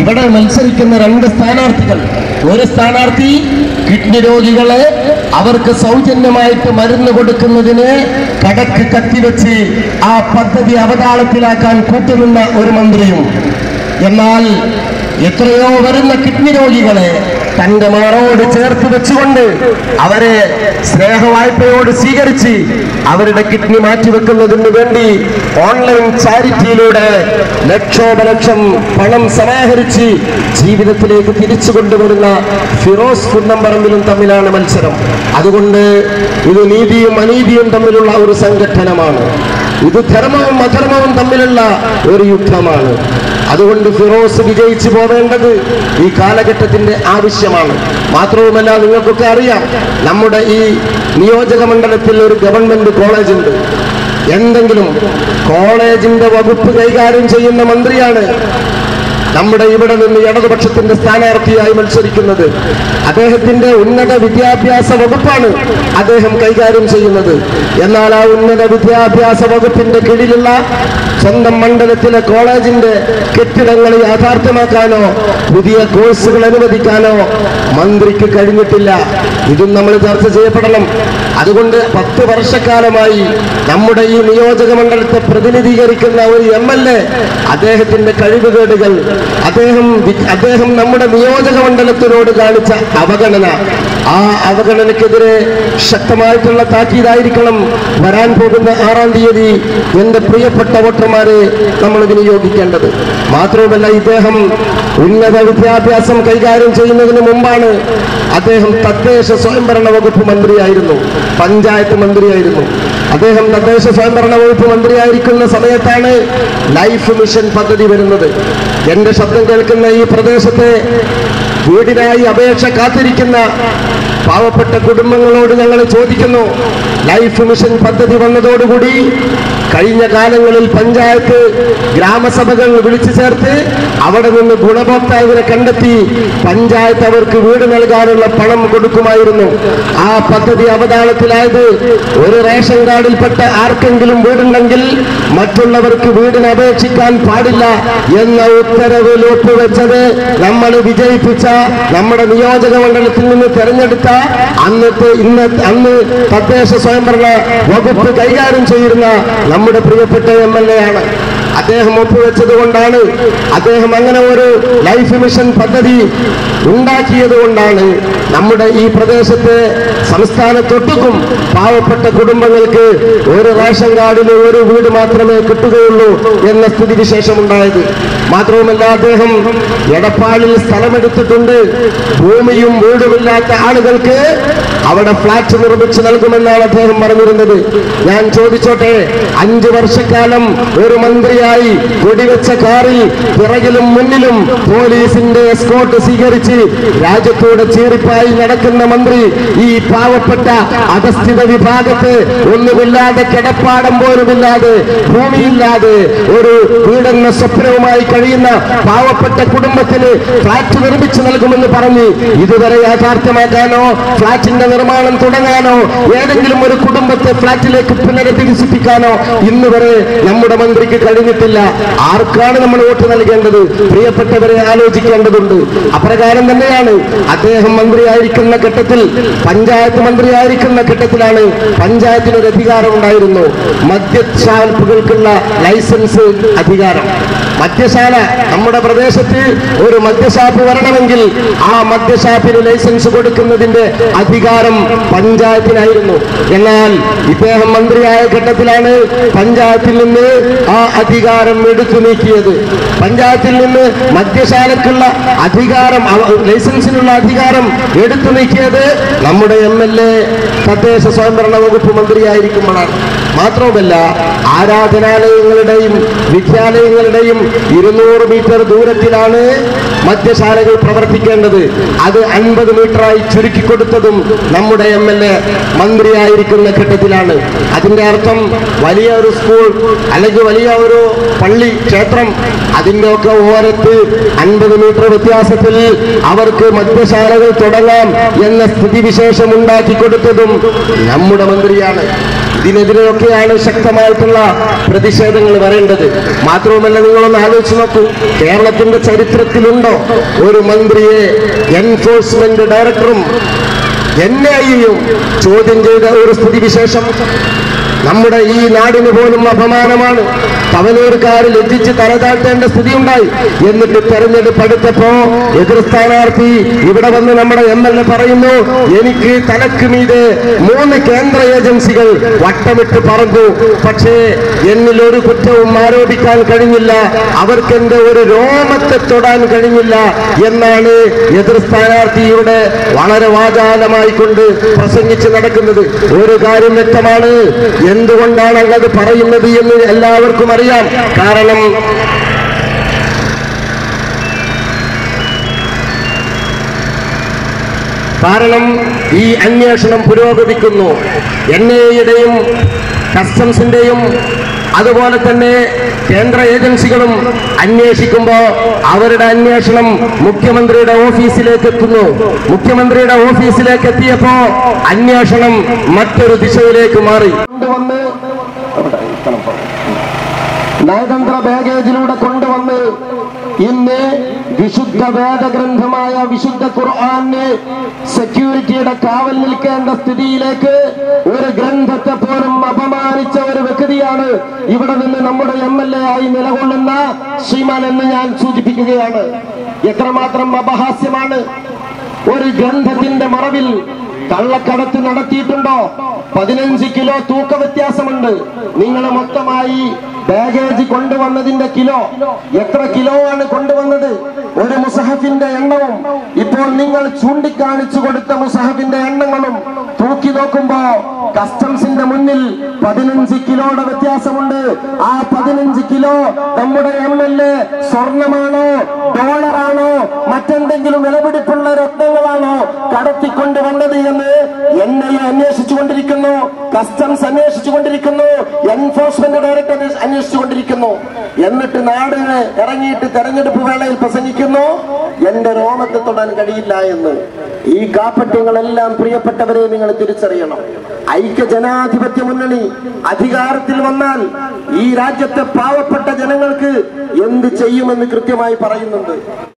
ഇവിടെ മത്സരിക്കുന്ന രണ്ട് സ്ഥാനാർത്ഥികൾ ഒരു സ്ഥാനാർത്ഥി കിഡ്നി രോഗികളെ അവർക്ക് സൗജന്യമായിട്ട് മരുന്ന് കൊടുക്കുന്നതിന് കടക്ക് കത്തിവെച്ച് ആ പദ്ധതി അവതാളത്തിലാക്കാൻ കൂട്ടുനിന്ന ഒരു മന്ത്രിയും എന്നാൽ എത്രയോ വരുന്ന കിഡ്നി രോഗികളെ തന്റെ മാറോട് ചേർത്ത് വെച്ചുകൊണ്ട് അവരെ സ്നേഹവായ്പയോട് സ്വീകരിച്ച് അവരുടെ കിഡ്നി മാറ്റിവെക്കുന്നതിന് വേണ്ടി ഓൺലൈൻ ചാരിറ്റിയിലൂടെ ലക്ഷോപലക്ഷം പണം സമാഹരിച്ച് ജീവിതത്തിലേക്ക് തിരിച്ചു കൊണ്ടുവരുന്ന ഫിറോസ് കുന്നമ്പറമ്പിലും തമ്മിലാണ് മത്സരം അതുകൊണ്ട് ഇത് നീതിയും അനീതിയും തമ്മിലുള്ള ഒരു സംഘട്ടനമാണ് ഇത് ധർമ്മവും അധർമ്മവും തമ്മിലുള്ള ഒരു യുദ്ധമാണ് അതുകൊണ്ട് ഫിറോസ് വിജയിച്ചു പോവേണ്ടത് ഈ കാലഘട്ടത്തിന്റെ ആവശ്യമാണ് മാത്രവുമല്ല നിങ്ങൾക്കൊക്കെ അറിയാം നമ്മുടെ ഈ നിയോജക മണ്ഡലത്തിൽ ഒരു ഗവൺമെന്റ് കോളേജ് ഉണ്ട് എന്തെങ്കിലും കോളേജിന്റെ വകുപ്പ് കൈകാര്യം ചെയ്യുന്ന മന്ത്രിയാണ് നമ്മുടെ ഇവിടെ നിന്ന് ഇടതുപക്ഷത്തിന്റെ സ്ഥാനാർത്ഥിയായി മത്സരിക്കുന്നത് അദ്ദേഹത്തിന്റെ ഉന്നത വിദ്യാഭ്യാസ വകുപ്പാണ് അദ്ദേഹം കൈകാര്യം ചെയ്യുന്നത് എന്നാൽ ആ ഉന്നത വിദ്യാഭ്യാസ വകുപ്പിന്റെ കീഴിലുള്ള സ്വന്തം മണ്ഡലത്തിലെ കോളേജിന്റെ കെട്ടിടങ്ങൾ യാഥാർത്ഥ്യമാക്കാനോ പുതിയ കോഴ്സുകൾ അനുവദിക്കാനോ മന്ത്രിക്ക് കഴിഞ്ഞിട്ടില്ല ഇതും നമ്മൾ ചർച്ച ചെയ്യപ്പെടണം അതുകൊണ്ട് പത്ത് വർഷക്കാലമായി നമ്മുടെ ഈ നിയോജക മണ്ഡലത്തെ പ്രതിനിധീകരിക്കുന്ന ഒരു എം എൽ എ അദ്ദേഹത്തിന്റെ കഴിവുകേടുകൾ അദ്ദേഹം വി- അദ്ദേഹം നമ്മുടെ നിയോജക മണ്ഡലത്തിനോട് കാണിച്ച അവഗണന ആ അവഗണനക്കെതിരെ ശക്തമായിട്ടുള്ള താക്കീതായിരിക്കണം വരാൻ പോകുന്ന ആറാം തീയതി എന്റെ പ്രിയപ്പെട്ട വോട്ടർമാരെ നമ്മൾ വിനിയോഗിക്കേണ്ടത് മാത്രവുമല്ല ഇദ്ദേഹം ഉന്നത വിദ്യാഭ്യാസം കൈകാര്യം ചെയ്യുന്നതിന് മുമ്പാണ് അദ്ദേഹം തദ്ദേശ സ്വയംഭരണ വകുപ്പ് മന്ത്രിയായിരുന്നു പഞ്ചായത്ത് മന്ത്രിയായിരുന്നു അദ്ദേഹം തദ്ദേശ സ്വയംഭരണ വകുപ്പ് മന്ത്രിയായിരിക്കുന്ന സമയത്താണ് ലൈഫ് മിഷൻ പദ്ധതി വരുന്നത് എന്റെ ശബ്ദം കേൾക്കുന്ന ഈ പ്രദേശത്തെ വീടിനായി അപേക്ഷ കാത്തിരിക്കുന്ന പാവപ്പെട്ട കുടുംബങ്ങളോട് ഞങ്ങൾ ചോദിക്കുന്നു ലൈഫ് മിഷൻ പദ്ധതി വന്നതോടുകൂടി കഴിഞ്ഞ കാലങ്ങളിൽ പഞ്ചായത്ത് ഗ്രാമസഭകൾ വിളിച്ചു ചേർത്ത് അവിടെ നിന്ന് ഗുണഭോക്താവിനെ കണ്ടെത്തി പഞ്ചായത്ത് അവർക്ക് വീട് നൽകാനുള്ള പണം കൊടുക്കുമായിരുന്നു ആ പദ്ധതി അവതാളത്തിലായത് ഒരു റേഷൻ കാർഡിൽപ്പെട്ട ആർക്കെങ്കിലും വീടുണ്ടെങ്കിൽ മറ്റുള്ളവർക്ക് വീടിന് അപേക്ഷിക്കാൻ പാടില്ല എന്ന ഉത്തരവിൽ ഒപ്പുവെച്ചത് നമ്മൾ വിജയിപ്പിച്ച നമ്മുടെ നിയോജക മണ്ഡലത്തിൽ നിന്ന് തെരഞ്ഞെടുത്ത അന്നത്തെ ഇന്ന് അന്ന് തദ്ദേശ സ്വയംഭരണ വകുപ്പ് കൈകാര്യം ചെയ്യുന്ന നമ്മുടെ പ്രിയപ്പെട്ട എം എൽ എ ആണ് അദ്ദേഹം ഒപ്പുവെച്ചത് കൊണ്ടാണ് അദ്ദേഹം അങ്ങനെ ഒരു ലൈഫ് മിഷൻ പദ്ധതി ഉണ്ടാക്കിയത് കൊണ്ടാണ് നമ്മുടെ ഈ പ്രദേശത്തെ സംസ്ഥാനത്തൊട്ടുക്കും പാവപ്പെട്ട കുടുംബങ്ങൾക്ക് ഒരു റേഷൻ കാർഡിൽ ഒരു വീട് മാത്രമേ കിട്ടുകയുള്ളൂ എന്ന സ്ഥിതിവിശേഷം ഉണ്ടായത് മാത്രവുമല്ല അദ്ദേഹം എടപ്പാളിൽ സ്ഥലമെടുത്തിട്ടുണ്ട് ഭൂമിയും വീടുമില്ലാത്ത ആളുകൾക്ക് അവിടെ ഫ്ലാറ്റ് നിർമ്മിച്ച് നൽകുമെന്നാണ് അദ്ദേഹം പറഞ്ഞിരുന്നത് ഞാൻ ചോദിച്ചോട്ടെ അഞ്ചു വർഷക്കാലം ഒരു മന്ത്രിയായി കൊടിവെച്ച കാറിൽ പിറകിലും മുന്നിലും പോലീസിന്റെ എസ്കോട്ട് സ്വീകരിച്ച് രാജ്യത്തോട് ചീറിപ്പായി നടക്കുന്ന മന്ത്രി ഈ പാവപ്പെട്ട അധസ്ഥിത വിഭാഗത്ത് ഒന്നുമില്ലാതെ കിടപ്പാടം പോലുമില്ലാതെ ഭൂമിയില്ലാതെ ഒരു വീടെന്ന സ്വപ്നവുമായി കഴിയുന്ന പാവപ്പെട്ട കുടുംബത്തിന് ഫ്ലാറ്റ് നിർമ്മിച്ചു നൽകുമെന്ന് പറഞ്ഞ് ഇതുവരെ യാഥാർത്ഥ്യമാക്കാനോ ഫ്ലാറ്റിന്റെ നിർമ്മാണം തുടങ്ങാനോ ഏതെങ്കിലും ഒരു കുടുംബത്തെ ഫ്ലാറ്റിലേക്ക് പുനരധിവസിപ്പിക്കാനോ ഇന്ന് വരെ നമ്മുടെ മന്ത്രിക്ക് കഴിഞ്ഞിട്ടില്ല ആർക്കാണ് നമ്മൾ വോട്ട് നൽകേണ്ടത് പ്രിയപ്പെട്ടവരെ ആലോചിക്കേണ്ടതുണ്ട് അപ്രകാരം തന്നെയാണ് അദ്ദേഹം മന്ത്രിയായിരിക്കുന്ന ഘട്ടത്തിൽ പഞ്ചായത്ത് മന്ത്രിയായിരിക്കുന്ന ഘട്ടത്തിലാണ് പഞ്ചായത്തിന് ഒരു അധികാരം ഉണ്ടായിരുന്നു മദ്യശാലകൾക്കുള്ള ലൈസൻസ് അധികാരം മദ്യശാല നമ്മുടെ പ്രദേശത്ത് ഒരു മദ്യഷാപ്പ് വരണമെങ്കിൽ ആ മദ്യഷാപ്പിന് ലൈസൻസ് കൊടുക്കുന്നതിന്റെ അധികാരം പഞ്ചായത്തിനായിരുന്നു എന്നാൽ ഇദ്ദേഹം മന്ത്രിയായ ഘട്ടത്തിലാണ് പഞ്ചായത്തിൽ നിന്ന് ആ അധികാരം എടുത്തു നീക്കിയത് പഞ്ചായത്തിൽ നിന്ന് മദ്യശാലക്കുള്ള അധികാരം അവ- ലൈസൻസിനുള്ള അധികാരം എടുത്തു നീക്കിയത് നമ്മുടെ എം എൽ എ തദ്ദേശ സ്വയംഭരണ വകുപ്പ് മന്ത്രിയായിരിക്കുമ്പോഴാണ് മാത്രവുമല്ല ആരാധനാലയങ്ങളുടെയും വിദ്യാലയങ്ങളുടെയും ഇരുന്നൂറ് മീറ്റർ ദൂരത്തിലാണ് മദ്യശാലകൾ പ്രവർത്തിക്കേണ്ടത് അത് അൻപത് മീറ്ററായി ചുരുക്കി കൊടുത്തതും നമ്മുടെ എം എൽ എ മന്ത്രിയായിരിക്കുന്ന ഘട്ടത്തിലാണ് അതിന്റെ അർത്ഥം വലിയ ഒരു സ്കൂൾ അല്ലെങ്കിൽ വലിയ ഒരു പള്ളി ക്ഷേത്രം അതിന്റെ ഒക്കെ ഓരത്ത് അൻപത് മീറ്റർ വ്യത്യാസത്തിൽ അവർക്ക് മദ്യശാലകൾ തുടങ്ങാം എന്ന സ്ഥിതിവിശേഷം ഉണ്ടാക്കി കൊടുത്തതും നമ്മുടെ മന്ത്രിയാണ് ഇതിനെതിരെയൊക്കെയാണ് ശക്തമായിട്ടുള്ള പ്രതിഷേധങ്ങൾ വരേണ്ടത് മാത്രവുമല്ല നിങ്ങളൊന്ന് ആലോചിച്ച് നോക്കൂ കേരളത്തിന്റെ ചരിത്രത്തിലുണ്ടോ കഴിയുന്നോ ഒരു മന്ത്രിയെ എൻഫോഴ്സ്മെന്റ് ഡയറക്ടറും എൻ ഐയും ചോദ്യം ചെയ്ത ഒരു സ്ഥിതിവിശേഷം നമ്മുടെ ഈ നാടിന് പോലും അപമാനമാണ് തവനൂർക്കാർ ലജ്ജിച്ച് തലതാഴ്ത്തേണ്ട സ്ഥിതി ഉണ്ടായി എന്നിട്ട് തെരഞ്ഞെടുപ്പ് അടുത്തപ്പോ എതിർ സ്ഥാനാർത്ഥി ഇവിടെ വന്ന് നമ്മുടെ എം എൽ എ പറയുന്നു എനിക്ക് തലക്ക് മീതെ മൂന്ന് കേന്ദ്ര ഏജൻസികൾ വട്ടമിട്ട് പറഞ്ഞു പക്ഷേ എന്നിൽ ഒരു കുറ്റവും ആരോപിക്കാൻ കഴിഞ്ഞില്ല അവർക്ക് എന്റെ ഒരു രോമത്തെ തൊടാൻ കഴിഞ്ഞില്ല എന്നാണ് എതിർ സ്ഥാനാർത്ഥിയുടെ വളരെ വാചാലമായിക്കൊണ്ട് പ്രസംഗിച്ച് നടക്കുന്നത് ഒരു കാര്യം വ്യക്തമാണ് എന്തുകൊണ്ടാണ് അങ്ങത് പറയുന്നത് എന്ന് എല്ലാവർക്കും അറിയാം കാരണം കാരണം ഈ അന്വേഷണം പുരോഗമിക്കുന്നു എൻ ഐയുടെയും കസ്റ്റംസിന്റെയും അതുപോലെ തന്നെ കേന്ദ്ര ഏജൻസികളും അന്വേഷിക്കുമ്പോൾ അവരുടെ അന്വേഷണം മുഖ്യമന്ത്രിയുടെ ഓഫീസിലേക്ക് എത്തുന്നു മുഖ്യമന്ത്രിയുടെ ഓഫീസിലേക്ക് എത്തിയപ്പോ അന്വേഷണം മറ്റൊരു ദിശയിലേക്ക് മാറി കൊണ്ടുവന്ന് നയതന്ത്ര ബാഗേജിലൂടെ കൊണ്ടുവന്ന് ഇന്ന് വിശുദ്ധ വേദഗ്രന്ഥമായ വിശുദ്ധ ഖുർആന് സെക്യൂരിറ്റിയുടെ കാവൽ നിൽക്കേണ്ട സ്ഥിതിയിലേക്ക് ഒരു ഗ്രന്ഥത്തെ പോലും അപമാനിച്ച ഒരു വ്യക്തിയാണ് ഇവിടെ നിന്ന് നമ്മുടെ എം എൽ എ ആയി നിലകൊള്ളുന്ന ശ്രീമാൻ എന്ന് ഞാൻ സൂചിപ്പിക്കുകയാണ് എത്രമാത്രം അപഹാസ്യമാണ് ഒരു ഗ്രന്ഥത്തിന്റെ മറവിൽ കള്ളക്കടത്ത് നടത്തിയിട്ടുണ്ടോ പതിനഞ്ച് കിലോ തൂക്ക വ്യത്യാസമുണ്ട് നിങ്ങൾ മൊത്തമായി ബാഗേജ് കൊണ്ടുവന്നതിന്റെ കിലോ എത്ര കിലോ ആണ് കൊണ്ടുവന്നത് ഒരു മുസഹഫിന്റെ എണ്ണവും ഇപ്പോൾ നിങ്ങൾ ചൂണ്ടിക്കാണിച്ചു കൊടുത്ത മുസഹഫിന്റെ എണ്ണങ്ങളും തൂക്കി നോക്കുമ്പോ കസ്റ്റംസിന്റെ മുന്നിൽ പതിനഞ്ച് കിലോയുടെ വ്യത്യാസമുണ്ട് ആ പതിനഞ്ച് കിലോ നമ്മുടെ എം എൽ എ സ്വർണമാണോ ഡോളറാണോ മറ്റെന്തെങ്കിലും വിലപിടിപ്പുള്ള രത്നങ്ങളാണോ കടത്തിക്കൊണ്ടുവന്നത് എന്ന് എൻ ഐ അന്വേഷിച്ചുകൊണ്ടിരിക്കുന്നു കസ്റ്റംസ് അന്വേഷിച്ചുകൊണ്ടിരിക്കുന്നു എൻഫോഴ്സ്മെന്റ് ഡയറക്ടർ അന്വേഷിച്ചുകൊണ്ടിരിക്കുന്നു എന്നിട്ട് നാടിന് ഇറങ്ങിയിട്ട് തെരഞ്ഞെടുപ്പ് വേളയിൽ പ്രസംഗിക്കുന്നു എന്റെ രോമത്തെ തൊടാൻ കഴിയില്ല എന്ന് ഈ കാപ്പറ്റ്യങ്ങളെല്ലാം പ്രിയപ്പെട്ടവരെ നിങ്ങൾ തിരിച്ചറിയണം ഐക്യ ജനാധിപത്യ മുന്നണി അധികാരത്തിൽ വന്നാൽ ഈ രാജ്യത്തെ പാവപ്പെട്ട ജനങ്ങൾക്ക് എന്ത് ചെയ്യുമെന്ന് കൃത്യമായി പറയുന്നുണ്ട്